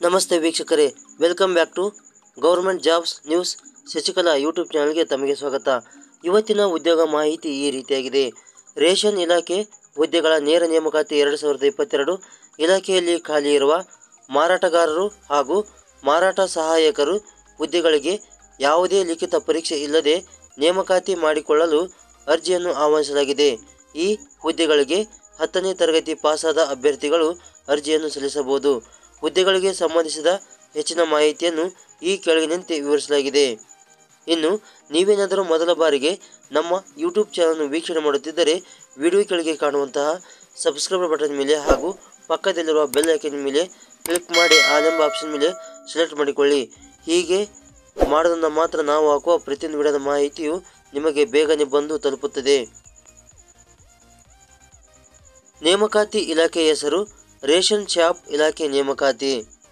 ನಮಸ್ತೆ ವೀಕ್ಷಕರೇ welcome back to government jobs news Shashikala YouTube ಚಾನಲ್ಗೆ ತಮಗೆ ಸ್ವಾಗತ ಇವತ್ತಿನ ಉದ್ಯೋಗ ಮಾಹಿತಿ ಈ ರೀತಿಯಾಗಿದೆ ರೇಷನ್ ಇಲಾಖೆ ಹುದ್ದೆಗಳ ನೇರ ನೇಮಕಾತಿ ಎರಡು ಸಾವಿರದ ಇಪ್ಪತ್ತೆರಡು ಇಲಾಖೆಯಲ್ಲಿ ಖಾಲಿ ಇರುವ ಮಾರಾಟಗಾರರು ಹಾಗೂ ಮಾರಾಟ ಸಹಾಯಕರು ಹುದ್ದೆಗಳಿಗೆ ಯಾವುದೇ ಲಿಖಿತ ಪರೀಕ್ಷೆ ಇಲ್ಲದೆ ನೇಮಕಾತಿ ಮಾಡಿಕೊಳ್ಳಲು ಅರ್ಜಿಯನ್ನು ಆಹ್ವಾನಿಸಲಾಗಿದೆ ಈ ಹುದ್ದೆಗಳಿಗೆ ಹತ್ತನೇ ತರಗತಿ ಪಾಸಾದ ಅಭ್ಯರ್ಥಿಗಳು ಅರ್ಜಿಯನ್ನು ಸಲ್ಲಿಸಬಹುದು ಹುದ್ದೆಗಳಿಗೆ ಸಂಬಂಧಿಸಿದ ಹೆಚ್ಚಿನ ಮಾಹಿತಿಯನ್ನು ಈ ಕೆಳಗಿನಂತೆ ವಿವರಿಸಲಾಗಿದೆ ಇನ್ನು ನೀವೇನಾದರೂ ಮೊದಲ ಬಾರಿಗೆ ನಮ್ಮ ಯೂಟ್ಯೂಬ್ ಚಾನಲ್ನ ವೀಕ್ಷಣೆ ಮಾಡುತ್ತಿದ್ದರೆ ವಿಡಿಯೋ ಕೆಳಗೆ ಕಾಣುವಂತಹ ಸಬ್ಸ್ಕ್ರೈಬರ್ ಬಟನ್ ಮೇಲೆ ಹಾಗೂ ಪಕ್ಕದಲ್ಲಿರುವ ಬೆಲ್ ಐಕನ್ ಮೇಲೆ ಕ್ಲಿಕ್ ಮಾಡಿ ಆಲೆಂಬ ಆಪ್ಷನ್ ಮೇಲೆ ಸೆಲೆಕ್ಟ್ ಮಾಡಿಕೊಳ್ಳಿ ಹೀಗೆ ಮಾಡೋದನ್ನು ಮಾತ್ರ ನಾವು ಹಾಕುವ ಪ್ರತಿಯೊಂದು ವಿಡಿಯೋದ ಮಾಹಿತಿಯು ನಿಮಗೆ ಬೇಗನೆ ಬಂದು ತಲುಪುತ್ತದೆ ನೇಮಕಾತಿ ಇಲಾಖೆ ಹೆಸರು ರೇಷನ್ ಶಾಪ್ ಇಲಾಖೆ ನೇಮಕಾತಿ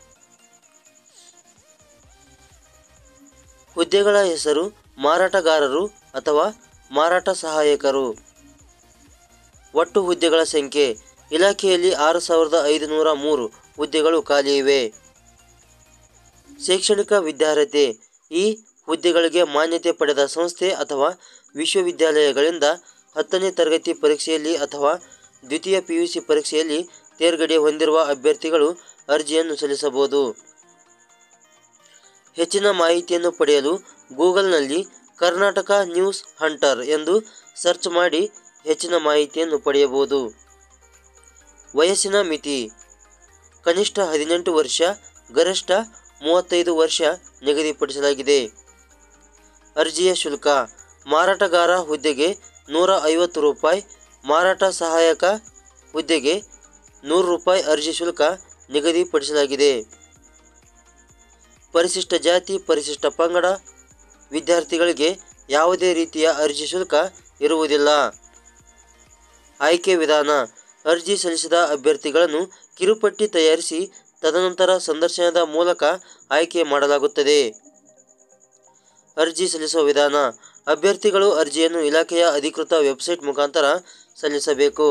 ಹುದ್ದೆಗಳ ಹೆಸರು ಮಾರಾಟಗಾರರು ಅಥವಾ ಮಾರಾಟ ಸಹಾಯಕರು ಒಟ್ಟು ಹುದ್ದೆಗಳ ಸಂಖ್ಯೆ ಇಲಾಖೆಯಲ್ಲಿ ಆರು ಸಾವಿರದ ಐದುನೂರ ಮೂರು ಹುದ್ದೆಗಳು ಖಾಲಿ ಇವೆ ಶೈಕ್ಷಣಿಕ ವಿದ್ಯಾರ್ಹತೆ ಈ ಹುದ್ದೆಗಳಿಗೆ ಮಾನ್ಯತೆ ಪಡೆದ ಸಂಸ್ಥೆ ಅಥವಾ ವಿಶ್ವವಿದ್ಯಾಲಯಗಳಿಂದ ಹತ್ತನೇ ತರಗತಿ ಪರೀಕ್ಷೆಯಲ್ಲಿ ಅಥವಾ ದ್ವಿತೀಯ ಪಿಯುಸಿ ಪರೀಕ್ಷೆಯಲ್ಲಿ ತೇರ್ಗಡೆ ಹೊಂದಿರುವ ಅಭ್ಯರ್ಥಿಗಳು ಅರ್ಜಿಯನ್ನು ಸಲ್ಲಿಸಬಹುದು ಹೆಚ್ಚಿನ ಮಾಹಿತಿಯನ್ನು ಪಡೆಯಲು ಗೂಗಲ್ನಲ್ಲಿ ಕರ್ನಾಟಕ ನ್ಯೂಸ್ ಹಂಟರ್ ಎಂದು ಸರ್ಚ್ ಮಾಡಿ ಹೆಚ್ಚಿನ ಮಾಹಿತಿಯನ್ನು ಪಡೆಯಬಹುದು ವಯಸ್ಸಿನ ಮಿತಿ ಕನಿಷ್ಠ ಹದಿನೆಂಟು ವರ್ಷ ಗರಿಷ್ಠ ಮೂವತ್ತೈದು ವರ್ಷ ನಿಗದಿಪಡಿಸಲಾಗಿದೆ ಅರ್ಜಿಯ ಶುಲ್ಕ ಮಾರಾಟಗಾರ ಹುದ್ದೆಗೆ ನೂರ ಐವತ್ತು ರೂಪಾಯಿ ಮಾರಾಟ ಸಹಾಯಕ ಹುದ್ದೆಗೆ ನೂರು ರೂಪಾಯಿ ಅರ್ಜಿ ಶುಲ್ಕ ನಿಗದಿಪಡಿಸಲಾಗಿದೆ ಪರಿಶಿಷ್ಟ ಜಾತಿ ಪರಿಶಿಷ್ಟ ಪಂಗಡ ವಿದ್ಯಾರ್ಥಿಗಳಿಗೆ ಯಾವುದೇ ರೀತಿಯ ಅರ್ಜಿ ಶುಲ್ಕ ಇರುವುದಿಲ್ಲ ಆಯ್ಕೆ ವಿಧಾನ ಅರ್ಜಿ ಸಲ್ಲಿಸಿದ ಅಭ್ಯರ್ಥಿಗಳನ್ನು ಕಿರುಪಟ್ಟಿ ತಯಾರಿಸಿ ತದನಂತರ ಸಂದರ್ಶನದ ಮೂಲಕ ಆಯ್ಕೆ ಮಾಡಲಾಗುತ್ತದೆ ಅರ್ಜಿ ಸಲ್ಲಿಸುವ ವಿಧಾನ ಅಭ್ಯರ್ಥಿಗಳು ಅರ್ಜಿಯನ್ನು ಇಲಾಖೆಯ ಅಧಿಕೃತ ವೆಬ್ಸೈಟ್ ಮುಖಾಂತರ ಸಲ್ಲಿಸಬೇಕು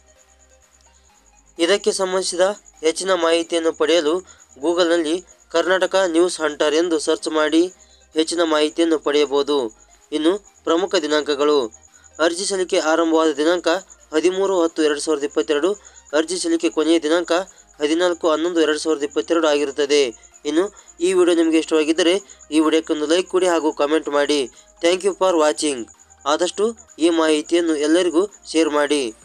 ಇದಕ್ಕೆ ಸಂಬಂಧಿಸಿದ ಹೆಚ್ಚಿನ ಮಾಹಿತಿಯನ್ನು ಪಡೆಯಲು ಗೂಗಲ್ನಲ್ಲಿ ಕರ್ನಾಟಕ ನ್ಯೂಸ್ ಹಂಟರ್ ಎಂದು ಸರ್ಚ್ ಮಾಡಿ ಹೆಚ್ಚಿನ ಮಾಹಿತಿಯನ್ನು ಪಡೆಯಬಹುದು ಇನ್ನು ಪ್ರಮುಖ ದಿನಾಂಕಗಳು ಅರ್ಜಿ ಸಲ್ಲಿಕೆ ಆರಂಭವಾದ ದಿನಾಂಕ ಹದಿಮೂರು ಹತ್ತು ಎರಡು ಸಾವಿರದ ಇಪ್ಪತ್ತೆರಡು ಅರ್ಜಿ ಸಲ್ಲಿಕೆ ಕೊನೆಯ ದಿನಾಂಕ ಹದಿನಾಲ್ಕು ಹನ್ನೊಂದು ಎರಡು ಸಾವಿರದ ಇಪ್ಪತ್ತೆರಡು ಆಗಿರುತ್ತದೆ ಇನ್ನು ಈ ವಿಡಿಯೋ ನಿಮಗೆ ಇಷ್ಟವಾಗಿದ್ದರೆ ಈ ವಿಡಿಯೋಕ್ಕೊಂದು ಲೈಕ್ ಕೊಡಿ ಹಾಗೂ ಕಾಮೆಂಟ್ ಮಾಡಿ ಥ್ಯಾಂಕ್ ಯು ಫಾರ್ ವಾಚಿಂಗ್ ಆದಷ್ಟು ಈ ಮಾಹಿತಿಯನ್ನು ಎಲ್ಲರಿಗೂ ಶೇರ್ ಮಾಡಿ